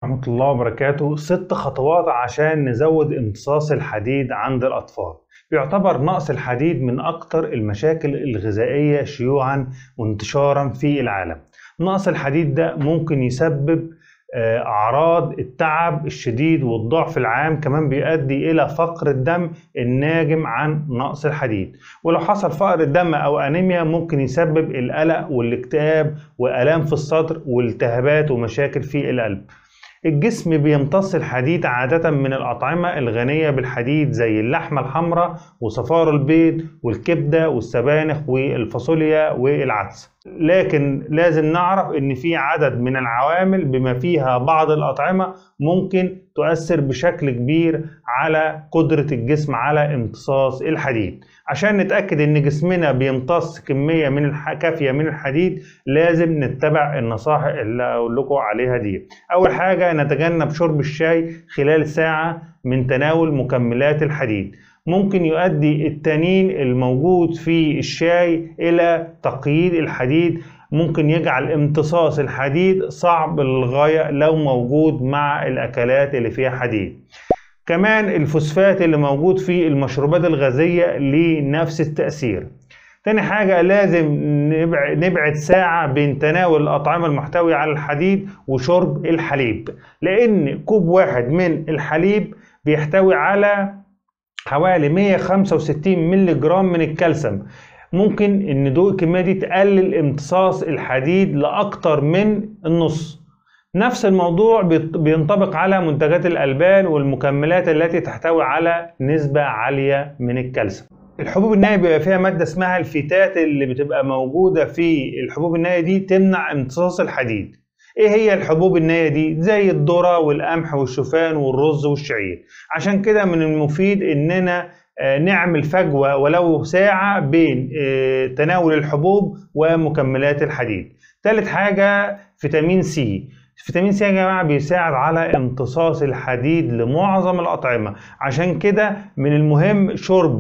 ورحمة الله وبركاته ست خطوات عشان نزود امتصاص الحديد عند الأطفال بيعتبر نقص الحديد من أكثر المشاكل الغذائية شيوعا وانتشارا في العالم نقص الحديد ده ممكن يسبب أعراض التعب الشديد والضعف العام كمان بيؤدي إلى فقر الدم الناجم عن نقص الحديد ولو حصل فقر الدم أو أنيميا ممكن يسبب القلق والاكتئاب وآلام في الصدر والتهابات ومشاكل في القلب الجسم بيمتص الحديد عادة من الأطعمة الغنية بالحديد زي اللحمة الحمراء وصفار البيض والكبدة والسبانخ والفاصوليا والعدس لكن لازم نعرف ان في عدد من العوامل بما فيها بعض الأطعمة ممكن تؤثر بشكل كبير على قدرة الجسم على امتصاص الحديد عشان نتأكد ان جسمنا بيمتص كمية من الح... كافية من الحديد لازم نتبع النصائح اللي اقول لكم عليها دي اول حاجة نتجنب شرب الشاي خلال ساعة من تناول مكملات الحديد ممكن يؤدي التانين الموجود في الشاي الى تقييد الحديد ممكن يجعل امتصاص الحديد صعب للغاية لو موجود مع الأكلات اللي فيها حديد كمان الفوسفات اللي موجود في المشروبات الغازية لنفس التأثير تاني حاجة لازم نبعد ساعة بين تناول الأطعمة المحتوية على الحديد وشرب الحليب لأن كوب واحد من الحليب بيحتوي على حوالي 165 مللي جرام من الكالسيوم ممكن ان دو الكميه دي تقلل امتصاص الحديد لاكتر من النص نفس الموضوع بينطبق على منتجات الالبان والمكملات التي تحتوي على نسبه عاليه من الكالسيوم الحبوب النائيه بيبقى فيها ماده اسمها الفيتات اللي بتبقى موجوده في الحبوب النائيه دي تمنع امتصاص الحديد ايه هي الحبوب النية دي زي الذرة والقمح والشوفان والرز والشعير عشان كده من المفيد اننا نعمل فجوة ولو ساعة بين تناول الحبوب ومكملات الحديد ثالث حاجة فيتامين سي فيتامين سي يا جماعة بيساعد على امتصاص الحديد لمعظم الأطعمة عشان كده من المهم شرب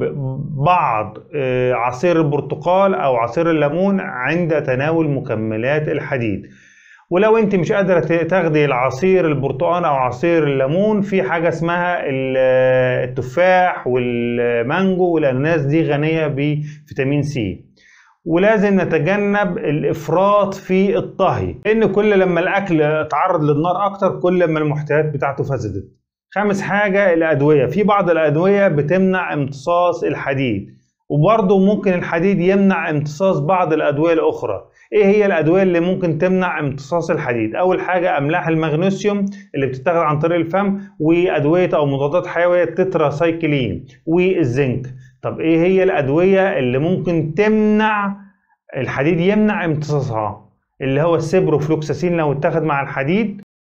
بعض عصير البرتقال أو عصير الليمون عند تناول مكملات الحديد ولو انت مش قادره تاخدي العصير البرتقال او عصير الليمون في حاجه اسمها التفاح والمانجو والاناناس دي غنيه بفيتامين سي ولازم نتجنب الافراط في الطهي لان كل لما الاكل اتعرض للنار اكتر كل ما المحتويات بتاعته فسدت خامس حاجه الادويه في بعض الادويه بتمنع امتصاص الحديد وبرضه ممكن الحديد يمنع امتصاص بعض الادويه الاخرى ايه هي الادويه اللي ممكن تمنع امتصاص الحديد اول حاجه املاح المغنيسيوم اللي بتتاخد عن طريق الفم وادويه او مضادات حيويه التتراسايكلين والزنك طب ايه هي الادويه اللي ممكن تمنع الحديد يمنع امتصاصها اللي هو السيبروفلوكساسين لو اتاخد مع الحديد